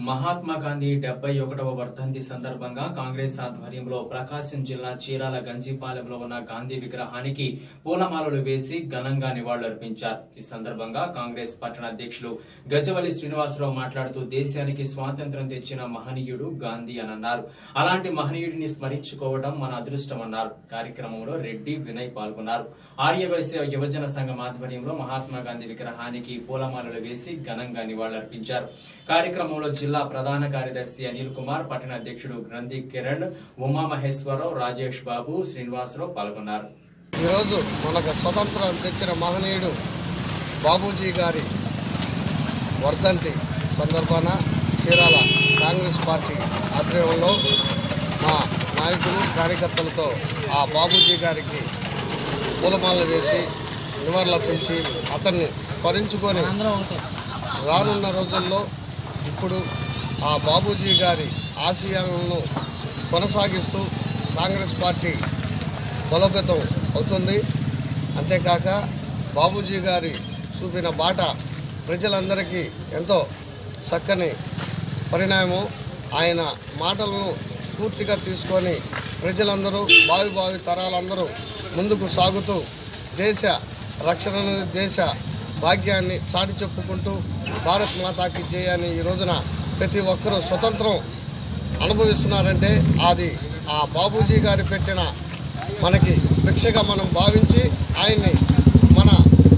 మహాత్మా గాంధీ డెబ్బై ఒకటవ వర్ధంతి సందర్భంగా కాంగ్రెస్ ఆధ్వర్యంలో ప్రకాశం జిల్లా చీరాల గంజిపాలెంలో ఉన్న గాంధీ విగ్రహానికి పూలమాలలు వేసి ఘనంగా నివాళులర్పించారు ఈ సందర్భంగా కాంగ్రెస్ పట్టణ అధ్యక్షులు గజవల్లి శ్రీనివాసరావు మాట్లాడుతూ దేశానికి స్వాతంత్ర్యం తెచ్చిన మహనీయుడు గాంధీ అని అన్నారు అలాంటి మహనీయుడిని స్మరించుకోవడం మన అదృష్టమన్నారు కార్యక్రమంలో రెడ్డి వినయ్ పాల్గొన్నారు ఆర్యవైశ్య యువజన సంఘం ఆధ్వర్యంలో మహాత్మా గాంధీ విగ్రహానికి పూలమాలలు వేసి ఘనంగా నివాళులర్పించారు కార్యక్రమంలో జిల్లా ప్రధాన కార్యదర్శి అనిల్ కుమార్ పట్టణ అధ్యక్షుడు గ్రంథి కిరణ్ ఉమామహేశ్వరరావు రాజేష్ బాబు శ్రీనివాసరావు పాల్గొన్నారు ఈరోజు మనకు స్వతంత్రం తెచ్చిన మహనీయుడు బాబూజీ గారి వర్ధంతి సందర్భాన చీరాల కాంగ్రెస్ పార్టీ ఆధ్వర్యంలో మా నాయకులు కార్యకర్తలతో ఆ బాబూజీ గారికి పూలమాలలు వేసి నివాళులర్పించి అతన్ని స్మరించుకొని రానున్న రోజుల్లో ఇప్పుడు ఆ బాబూజీ గారి ఆశయాలను కొనసాగిస్తూ కాంగ్రెస్ పార్టీ బలోపేతం అవుతుంది అంతేకాక బాబూజీ గారి చూపిన బాట ప్రజలందరికీ ఎంతో చక్కని పరిణామం ఆయన మాటలను పూర్తిగా తీసుకొని ప్రజలందరూ భావి భావి తరాలందరూ ముందుకు సాగుతూ దేశ రక్షణ దేశ భాగ్యాన్ని చాటి చెప్పుకుంటూ భారత్ మాతాకి జయాన్ని ఈ రోజున ప్రతి ఒక్కరూ స్వతంత్రం అనుభవిస్తున్నారంటే అది ఆ బాబూజీ గారి పెట్టిన మనకి భిక్షగా మనం భావించి ఆయన్ని మన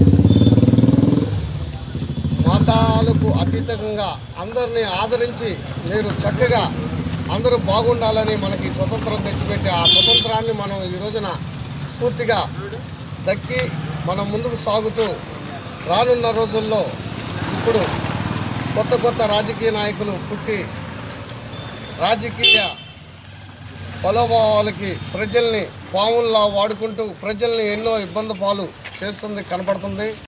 మతాలకు అతీతంగా అందరినీ ఆదరించి మీరు చక్కగా అందరూ బాగుండాలని మనకి స్వతంత్రం తెచ్చిపెట్టి ఆ స్వతంత్రాన్ని మనం ఈ రోజున పూర్తిగా దక్కి మనం ముందుకు సాగుతూ రానున్న రోజుల్లో ఇప్పుడు కొత్త కొత్త రాజకీయ నాయకులు పుట్టి రాజకీయ బలోభావాలకి ప్రజల్ని పావుల్లా వాడుకుంటూ ప్రజల్ని ఎన్నో ఇబ్బంది పాలు చేస్తుంది కనపడుతుంది